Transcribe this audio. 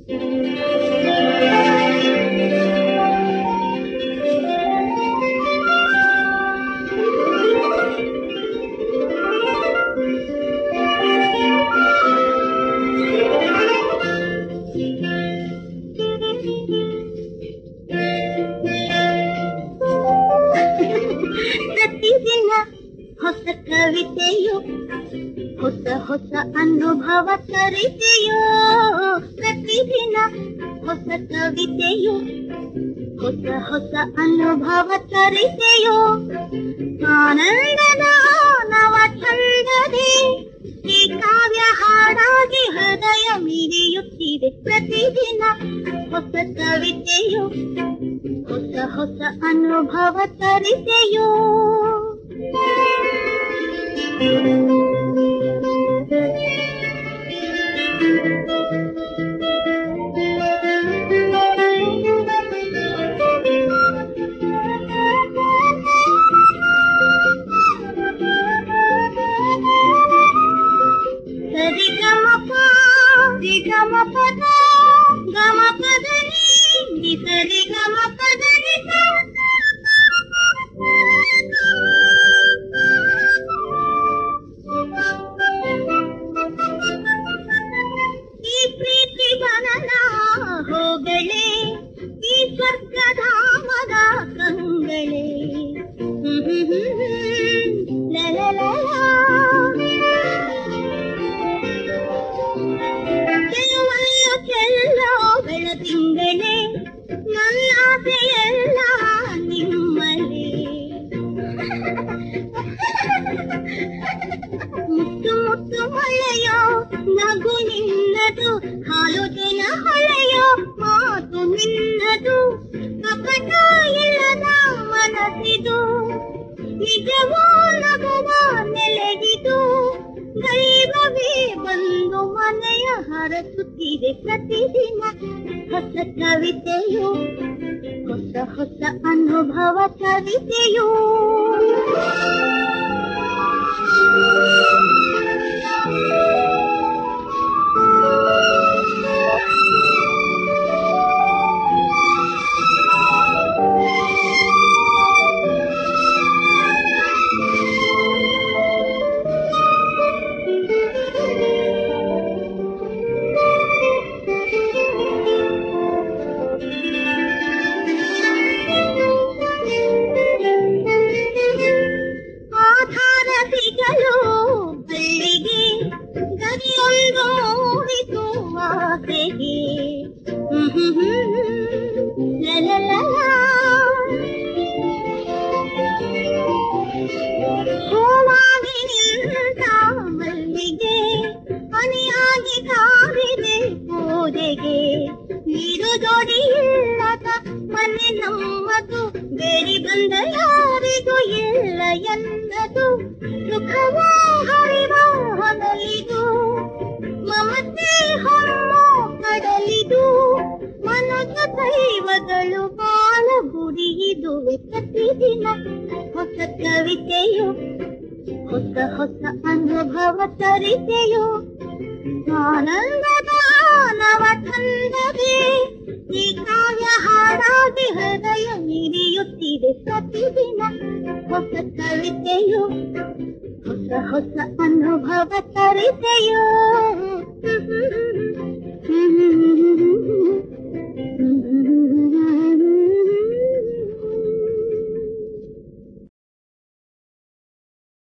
ಪ್ರತಿದಿನ ಹೊಸ ಕವಿತೆಯು ಹೊಸ ಹೊಸ ಅನುಭವ ತರಿತೆಯೋ ಪ್ರತಿದಿನ ಹೊಸ ಕವಿತೆಯು ಹೊಸ ಹೊಸ ಅನುಭವ ತರಿತೆಯೋ ಆನಂದದ ನವ ಚಂದದೆ ಈ ಕಾವ್ಯ ಹಾಡಾಗಿ ಹೃದಯ ಮಿಡಿಯುತ್ತಿದೆ ಪ್ರತಿದಿನ ಹೊಸ ಕವಿತೆಯು ಹೊಸ ಹೊಸ ಅನುಭವ ತರಿತೆಯೋ ಸರಿ ಗಮ ರಿ ಗಮ ಪದ ಗಮ ಪದ ನಿ ಸರಿ ಗಮ ಪದ ನಿ ಸ. ಈ ಪ್ರೀತಿ ಬನನ ಹೋಗಳೆ ಈ ಸ್ವರ್ಗಧಾಮದ ಕಂಗಳೇ ಕೆಲವಲ್ಲ ಕೆಲ್ಲ ಬೆಳದಿಂಗಳೇ ನನ್ನಾಸೆಯೆಲ್ಲ ನಿಮ್ಮಲ್ಲಿ ಮುತ್ತು ಮುತ್ತು ಹೊಳೆಯೋ ನಗು ನಿನ್ನದು ಹಾಲು ಜನ ಹೊಳೆಯೋ ಮಾತು ನಿನ್ನದು ಕಪಟ ಇಲ್ಲದ ಮನಸ್ಸಿದು ನಿಜವೋ ನಗುವ ನೆಲೆಗಿದು ದೈವವೇ ಬಂದು ಮನೆಯ ಹರಸುತ್ತಿದೆ ಪ್ರತಿದಿನ ಹೊಸ ಕವಿತೆಯು ಹೊಸ ಹೊಸ ಅನುಭವ ಕವಿತೆಯು ಆಧಾರ ಸಿಗಲು ಬಳ್ಳಿಗೆ ಗರಿಯೊಂದು ಮೂಡಿಸುವ ಆಸೆಗೆ ಹೂವಾಗಿ ನಿಂತ ಮಲ್ಲಿಗೆ ಹನಿಯಾಗಿ ಕಾವಿದೆ ಪೂಜೆಗೆ ನೀರು ಜೋಡಿ ಇಲ್ಲದ ಮನೆ ನಮ್ಮದು ಬೇರೆ ಬಂದ ಯಾರಿಗೂ ಇಲ್ಲ ಎನ್ನದು ಸುಖವೋ ಹರಿವ ಹೊನಲಿದು ಮಮತೆ ಹೊಮ್ಮೋ ಕಡಲಿದು ಮನದ ದೈವಗಳು ಬಾಳ ಗುಡಿಯಿದು ಪ್ರತಿದಿನ ಹೊಸ ಕವಿತೆಯು ಹೊಸ ಹೊಸ ಅನುಭವ ತರಿತೆಯೋ ಆನಂದದ ನವ ಚಂದವೇ ಈ ಕಾವ್ಯ ಹಾಡಾಗಿ ಹೃದಯ ಮಿಡಿಯುತ್ತಿದೆ ಪ್ರತಿದಿನ ಹೊಸ ಕವಿತೆಯು ಹೊಸ ಹೊಸ ಅನುಭವ ತರಿತೆಯೋ